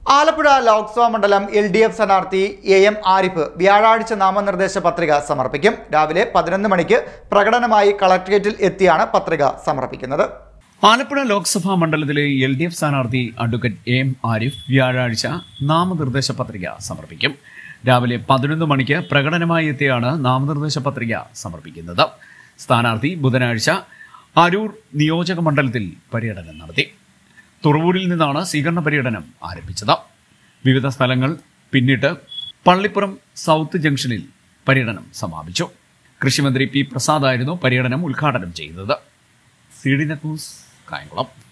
ആലപ്പുഴ ലോക്സഭാ മണ്ഡലം L D F സ്ഥാനാർത്ഥി A M Arif വ്യാഴാഴ്ച നാമനിർദ്ദേശ പത്രിക സമർപ്പിക്കും രാവിലെ പതിനൊന്ന് മണിക്ക് പ്രകടനമായി കളക്ട്രേറ്റിൽ എത്തിയാണ് പത്രിക സമർപ്പിക്കുന്നത് ആലപ്പുഴ ലോക്സഭാ മണ്ഡലത്തിലെ എൽ ഡി എഫ് സ്ഥാനാർത്ഥി അഡ്വക്കേറ്റ് എം ആരിഫ് വ്യാഴാഴ്ച നാമനിർദ്ദേശ പത്രിക സമർപ്പിക്കും രാവിലെ പതിനൊന്ന് മണിക്ക് പ്രകടനമായി എത്തിയാണ് നാമനിർദ്ദേശ പത്രിക സമർപ്പിക്കുന്നത് സ്ഥാനാർത്ഥി ബുധനാഴ്ച അരൂർ നിയോജക മണ്ഡലത്തിൽ പര്യടനം നടത്തി തുറവൂരിൽ നിന്നാണ് സ്വീകരണ പര്യടനം ആരംഭിച്ചത് വിവിധ സ്ഥലങ്ങൾ പിന്നിട്ട് പള്ളിപ്പുറം സൗത്ത് ജംഗ്ഷനിൽ പര്യടനം സമാപിച്ചു കൃഷിമന്ത്രി പി പ്രസാദായിരുന്നു പര്യടനം ഉദ്ഘാടനം ചെയ്യുന്നത് C D net news Kayamkulam